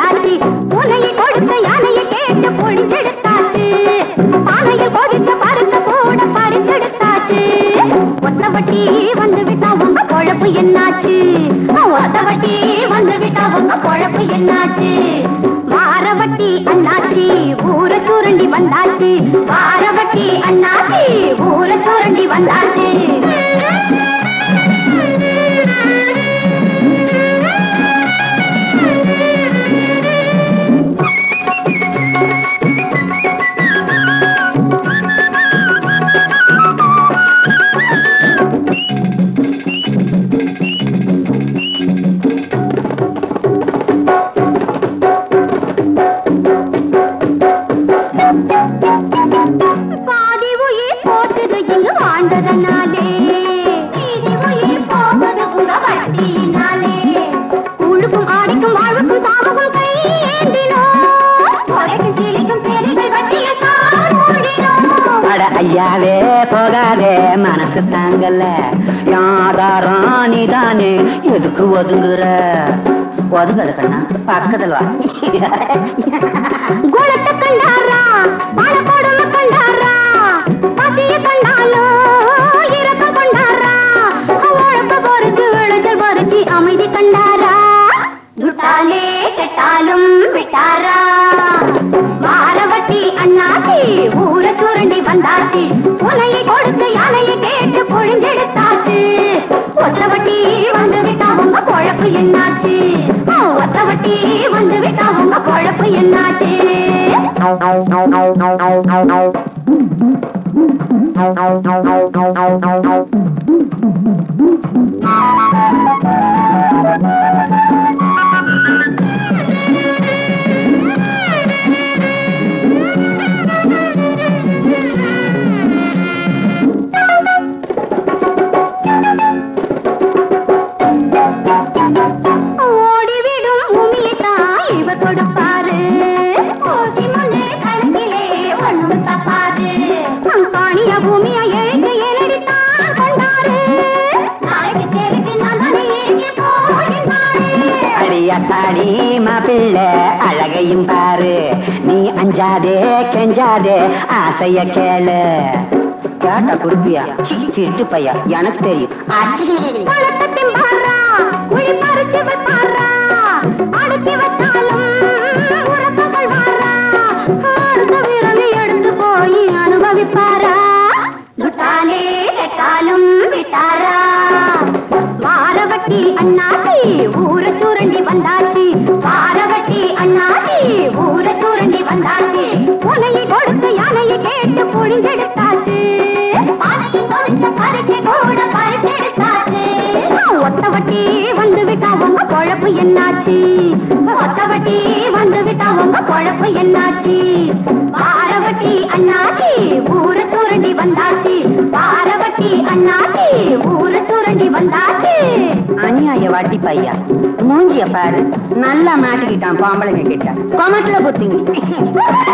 வந்தாச்சு உனையை கொடுத்த யானையை கேட்டு பொழிஞ்செடுத்தாச்சு பானையில் கொடுத்த பருத்த கூட பறிச்செடுத்தாச்சு ஒத்தவட்டி வந்து விட்டா உங்க பொழப்பு என்னாச்சு ஒத்தவட்டி வந்து விட்டா உங்க பொழப்பு என்னாச்சு வாரவட்டி அண்ணாச்சி ஊர சுரண்டி வந்தாச்சு வாரவட்டி அண்ணாச்சி ஊர சுரண்டி வந்தாச்சு பாதி உயிர் போட்டது இங்கு வாழ்ந்ததனாலே மீதி உயிர் போட்டது உங்க வட்டியினாலே உழுக்கும் ஆடிக்கும் வாழ்வுக்கும் சாவுக்கும் கை ஏந்தினோம் கொலைக்கும் சீலிக்கும் பேரிகள் வட்டியில் தான் மூழ்கினோம் அட ஐயாவே போகாதே மனசு தாங்கல யாதாரம் நீதானே எதுக்கு ஒதுங்குற ஒதுங்கல கண்ணா பக்கத்துல வா குணத்தை கண்டாரா பண கொடுமை கண்டாரா பசிய கண்டாலோ இறக்க கொண்டாரா உழப்ப பொறுத்து விளைச்சல் பொறுத்தி அமைதி கண்டாரா துட்டாலே கெட்டாலும் விட்டாரா வாரவட்டி அண்ணாச்சி ஊர சுரண்டி வந்தாச்சு உனையை கொடுத்து யானையை கேட்டு பொழிஞ்செடுத்தாச்சு ஒத்தவட்டி வந்து விட்டா உங்க பொழப்பு என்னாச்சு ஒத்தவட்டி வந்து விட்டா உங்க பொழப்பு என்னாச்சு ஓடிவிடும் பூமியைத்தான் இவர் கொடுப்பாரு ஓசி முன்னே கணக்கிலே ஒண்ணும் தப்பாது காணிய பூமியை எழுக்க ஏனடித்தான் கொண்டாரு நாளைக்கு தேவைக்கு நான் தானே ஏங்கி போகின்றாரு அடியாத்தாடி மாப்பிள்ளை அழகையும் பாரு நீ அஞ்சாதே கெஞ்சாதே ஆசைய கேளு கேட்டா குடுப்பியா சிட்டு பையா எனக்கு தெரியும் பழத்தை திம்பாரா, குழி பறிச்சு வைப்பாரா, அடுக்கி வச்சாலும் உரத்த கொள்வாரா, அடுத்த விரலை எடுத்து போய் அனுபவிப்பாரா விட்டாலே கெட்டாலும் விட்டாரா வாரவட்டி அண்ணாச்சி ஊர சுரண்டி வந்தாச்சு வாரவட்டி அண்ணாச்சி ஊர சுரண்டி வந்தாச்சு உனையை கொடுத்து யானையை கேட்டு பொழிஞ்செடுத்தாச்சு பானையை தொலைச்ச பறிச்சு கூட பறிச்செடுத்தாச்சு ஒத்தவட்டி வந்து விட்டா உங்க பொழப்பு என்னாச்சு ஒத்தவட்டி வந்து விட்டா உங்க பொழப்பு என்னாச்சு வாரவட்டி அண்ணாச்சி ஊர சுரண்டி வந்தாச்சு வாரவட்டி அண்ணாச்சி ஊர சுரண்டி வந்தாச்சு அநியாய வாட்டி பையா மூஞ்சிய பாரு நல்லா மாட்டிக்கிட்டான் பாம்பளைங்க கிட்ட கொமட்டில புத்திங்க